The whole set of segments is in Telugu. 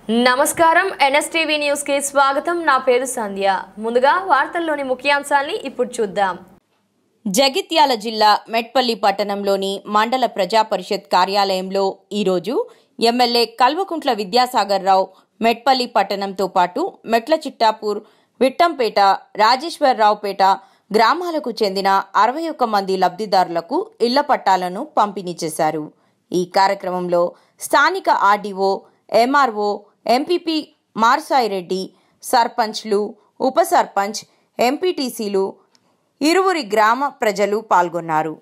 నమస్కారం ఎన్ఎస్టీవీ న్యూస్ కి స్వాగతం నా పేరు సంధ్య ముందుగా వార్తల్లోని ముఖ్యాంశాల్ని ఇప్పుడు చూద్దాం జగిత్యాల జిల్లా మెట్పల్లి పట్టణంలోని మండల ప్రజా పరిషత్ కార్యాలయంలో ఈరోజు ఎమ్మెల్యే కల్వకుంట్ల విద్యాసాగర్ రావు మెట్పల్లి పట్టణంతో పాటు మెట్ల చిట్టాపూర్ విట్టంపేట రాజేశ్వరరావుపేట గ్రామాలకు చెందిన అరవై ఒక్క మంది లబ్ధిదారులకు ఇళ్ల పట్టాలను పంపిణీ చేశారు ఈ కార్యక్రమంలో స్థానిక ఆర్డీఓ ఎంఆర్ఓ ఎంపీపీ మార్సాయిరెడ్డి సర్పంచ్లు ఉప సర్పంచ్ ఎంపీటీసీలు ఇరువురి గ్రామ ప్రజలు పాల్గొన్నారు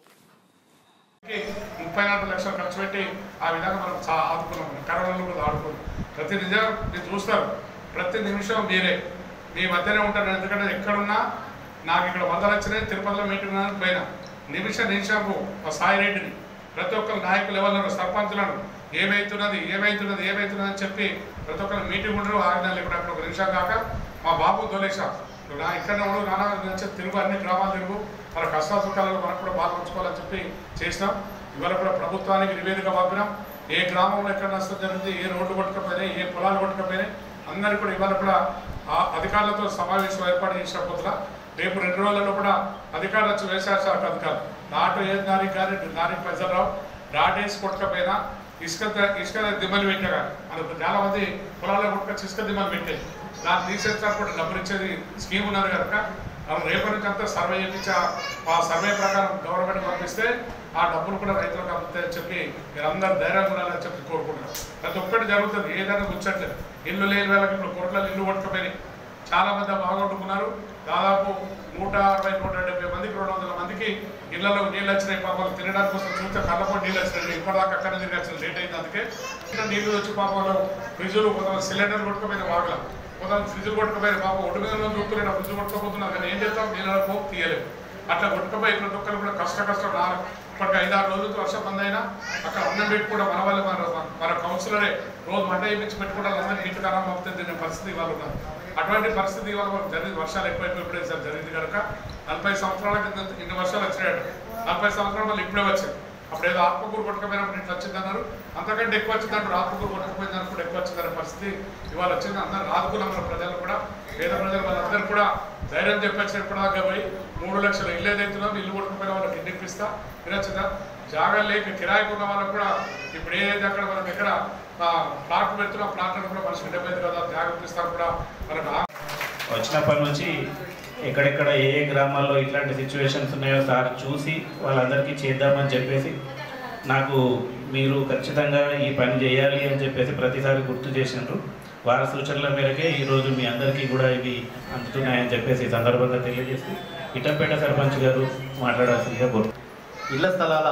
ముప్పై నాలుగు లక్షలు ఖర్చు పెట్టి ఆ విధంగా మనం చా- ఆదుకున్నాం కరోనాలో కూడా ఆడుకున్నాం ప్రతి నిజం మీరు చూస్తారు ప్రతి నిమిషం మీరే మీ మధ్యనే ఉంటారు ఎందుకంటే ఎక్కడున్నా నాకు ఇక్కడ వందలు వచ్చినాయి తిరుపతిలో మీటింగ్ ఉన్నదని పోయినా నిమిష నిమిషంకు మా సాయిరెడ్డిని ప్రతి ఒక్కరు నాయకులు ఎవరు సర్పంచులను ఏమైతున్నది ఏమైతున్నది ఏమైతున్నది అని చెప్పి ప్రతి ఒక్కరు మీటింగ్ ఉండరు ఆజ్ఞాలు ఇప్పుడు అక్కడ ఒక నిమిషం కాక మా బాబు దోలేశా నా ఇక్కడ ఉండు నానా నుంచి తిరుగు అన్ని గ్రామాలు తిరుగు మన కష్ట సుఖాలలో మనకు కూడా పాల్పంచుకోవాలని చెప్పి చేసినాం ఇవాళ కూడా ప్రభుత్వానికి నివేదిక పంపినాం ఏ గ్రామంలో ఎక్కడ నష్టం జరిగింది ఏ రోడ్లు కొట్టుకపోయినాయి ఏ పొలాలు కొట్టుకపోయినాయి అందరికీ కూడా ఇవాళ కూడా ఆ అధికారులతో సమావేశం ఏర్పాటు చేసిన పొద్దున రేపు రెండు రోజులలో కూడా అధికారులు వచ్చి వ్యవసాయ శాఖ అధికారులు నాటు ఏ దానికి కానీ దానికి ప్రజలు రావు నాటేసి కొట్టకపోయినా ఇసుక ద- ఇసుక దిమ్మలు పెట్టినా కానీ మనకు చాలా మంది పొలాల్లో కొట్టుకొచ్చి ఇసుక దిమ్మలు పెట్టేది దాన్ని తీసేస్తారు కూడా డబ్బులు ఇచ్చేది స్కీమ్ ఉన్నారు కనుక మనం రేపటి నుంచి అంతా సర్వే చేయించి ఆ- ఆ సర్వే ప్రకారం గవర్నమెంట్ పంపిస్తే ఆ డబ్బులు కూడా రైతులకు అందుతాయని చెప్పి మీరు అందరు ధైర్యంగా ఉండాలని చెప్పి కోరుకుంటున్నాం ప్రతి ఒక్కటి జరుగుతుంది ఏదైనా కూర్చోట్లేదు ఇల్లు లేని వాళ్ళకి ఇప్పుడు కోట్ల ఇల్లు కొట్టుకుపోయినాయి చాలా మంది బాగొట్టుకున్నారు దాదాపు నూట అరవై నూట డెబ్బై మందికి రెండు వందల మందికి ఇళ్లలో నీళ్ళు వచ్చినాయి పాపం తినడానికి కోసం చూస్తే కళ్ళపో నీళ్ళు వచ్చినాయి ఇప్పటిదాకా అక్కడ తిరిగి వచ్చిన లేట్ అయింది అందుకే ఇంకా నీళ్ళు వచ్చి పాపంలో ఫ్రిడ్జులు కొంత సిలిండర్ కొట్టుకుపోయిన వాగల కొంత ఫ్రిడ్జ్ కొట్టుకుపోయిన పాపం ఒడ్డు మీద చూపుతున్నాడు ఫ్రిడ్జ్ కొట్టుకోపోతున్నారు కానీ ఏం చేస్తాం నీళ్ళ పోపు తీయలేదు అట్లా కొట్టుకుపోయి ప్రతి ఒక్కరు కూడా కష్ట కష్టం నా ఇప్పటికి ఐదారు రోజులతో వర్షం బంద్ అయినా అక్కడ అన్నం పెట్టి కూడా మన వాళ్ళు మన మన కౌన్సిలరే రోజు వంట వేయించి పెట్టుకుంటే అందరికీ ఇంటికి అన్నం పంపుతుంది తినే పరిస్థితి వాళ్ళు ఉన్నారు అటువంటి పరిస్థితి వల్ల మనకు జరిగింది వర్షాలు ఎక్కువైపోయి ఇప్పుడే సార్ జరిగింది కనుక నలభై సంవత్సరాల కింద ఇన్ని వర్షాలు వచ్చినాయట నలభై సంవత్సరాల వల్ల ఇప్పుడే వచ్చింది అప్పుడు ఏదో ఆత్మకూరు కొట్టుకపోయినప్పుడు ఇట్లా వచ్చిందన్నారు అంతకంటే ఎక్కువ వచ్చిందంటారు ఆత్మకూరు కొట్టుకుపోయింది అనుకుంటే ఎక్కువ వచ్చిందనే పరిస్థితి ఇవాళ వచ్చింది అందరూ ఆదుకున్నాం మన ప్రజలు కూడా పేద ప్రజలు వాళ్ళందరూ కూడా ధైర్యం చెప్పొచ్చిన ఇప్పటిదాకా పోయి మూడు లక్షలు ఇల్లు ఏదైతుందో ఇల్లు కొట్టుకుపోయిన వాళ్ళకి ఇల్లు ఇప్పిస్తా వినొచ్చిందా జాగా లేక కిరాయికి ఉన్న వాళ్ళకు కూడా ఇప్పుడు ఏదైతే అక్కడ మన దగ్గర ప్లాట్ పెడుతున్నా ప్లాట్లను కూడా మనిషికి డెబ్బై ఐదు కదా జాగా ఇప్పిస్తారు కూడా మనకు ఆ- వచ్చినప్పటి నుంచి ఎక్కడెక్కడ ఏ ఏ గ్రామాల్లో ఇట్లాంటి సిచ్యువేషన్స్ ఉన్నాయో సార్ చూసి వాళ్ళందరికీ చేద్దామని చెప్పేసి నాకు మీరు ఖచ్చితంగా ఈ పని చేయాలి అని చెప్పేసి ప్రతిసారి గుర్తు చేసినారు వారి సూచనల మేరకే ఈరోజు మీ అందరికీ కూడా ఇవి అందుతున్నాయని చెప్పేసి ఈ సందర్భంగా తెలియజేసి ఇటంపేట సర్పంచ్ గారు మాట్లాడాల్సిందిగా కోరు ఇళ్ల స్థలాల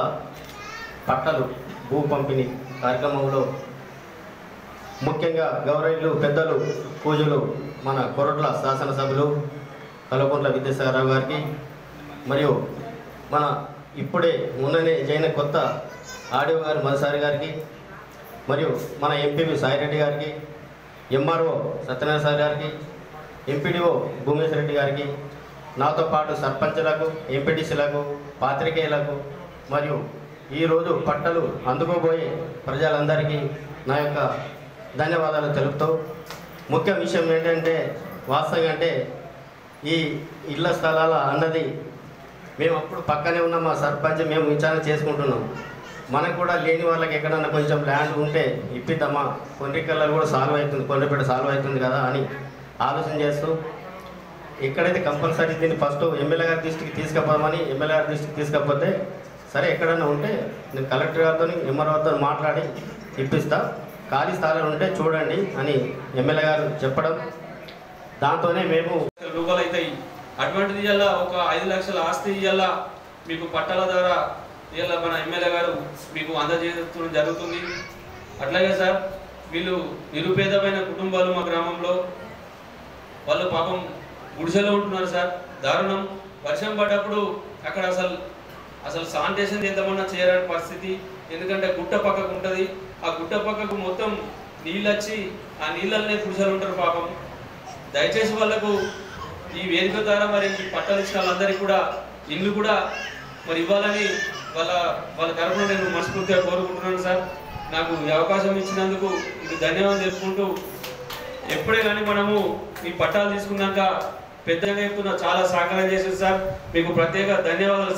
పట్టలు భూ పంపిణీ కార్యక్రమంలో ముఖ్యంగా గౌరవులు పెద్దలు పూజలు మన కొరట్ల శాసనసభ్యులు కలకొంట్ల విద్యాసాగరరావు గారికి మరియు మన ఇప్పుడే మొన్ననే జైన కొత్త ఆడియో గారు మధుసారి గారికి మరియు మన ఎంపీవి సాయిరెడ్డి గారికి ఎంఆర్ఓ సత్యనారాయణ సార్ గారికి ఎంపీడీఓ భూమేశ్వర రెడ్డి గారికి నాతో పాటు సర్పంచులకు ఎంపీటీసీలకు పాత్రికేయులకు మరియు ఈరోజు పట్టలు అందుకోబోయే ప్రజలందరికీ నా యొక్క ధన్యవాదాలు తెలుపుతూ ముఖ్య విషయం ఏంటంటే వాస్తవంగా అంటే ఈ ఇళ్ల స్థలాల అన్నది మేము అప్పుడు పక్కనే ఉన్న మా సర్పంచ్ మేము విచారణ చేసుకుంటున్నాం మనకు కూడా లేని వాళ్ళకి ఎక్కడన్నా కొంచెం ల్యాండ్ ఉంటే ఇప్పిద్దామా కొన్ని కళ్ళలు కూడా సాల్వ్ అవుతుంది కొండపేట సాల్వ్ అవుతుంది కదా అని ఆలోచన చేస్తూ ఎక్కడైతే కంపల్సరీ దీన్ని ఫస్ట్ ఎమ్మెల్యే గారి దృష్టికి తీసుకుపోదామని ఎమ్మెల్యే గారి దృష్టికి తీసుకపోతే సరే ఎక్కడన్నా ఉంటే నేను కలెక్టర్ గారితో ఎంఆర్ఓతో మాట్లాడి ఇప్పిస్తా ఖాళీ స్థలాలు ఉంటే చూడండి అని ఎమ్మెల్యే గారు చెప్పడం దాంతోనే మేము లక్షల రూపాయలు అవుతాయి అటువంటిది ఇవాళ ఒక ఐదు లక్షల ఆస్తి ఇవాళ మీకు పట్టాల ద్వారా ఇవాళ మన ఎమ్మెల్యే గారు మీకు అందజేయడం జరుగుతుంది అట్లాగే సార్ వీళ్ళు నిరుపేదమైన కుటుంబాలు మా గ్రామంలో వాళ్ళు పాపం గుడిసెలో ఉంటున్నారు సార్ దారుణం వర్షం పడ్డప్పుడు అక్కడ అసలు అసలు శానిటేషన్ చేద్దామన్నా చేయరాని పరిస్థితి ఎందుకంటే గుట్ట పక్కకు ఉంటుంది ఆ గుట్ట పక్కకు మొత్తం నీళ్ళు వచ్చి ఆ నీళ్ళనే గుడిసెలు ఉంటారు పాపం దయచేసి వాళ్ళకు ఈ వేదిక ద్వారా మరి ఈ పట్టాలు ఇచ్చిన వాళ్ళందరికీ కూడా ఇల్లు కూడా మరి ఇవ్వాలని వాళ్ళ వాళ్ళ తరఫున నేను మనస్ఫూర్తిగా కోరుకుంటున్నాను సార్ నాకు ఈ అవకాశం ఇచ్చినందుకు మీకు ధన్యవాదాలు తెలుపుకుంటూ ఎప్పుడే కానీ మనము ఈ పట్టాలు తీసుకున్నాక పెద్దగా ఎత్తున చాలా సహకారం చేశారు సార్ మీకు ప్రత్యేక ధన్యవాదాలు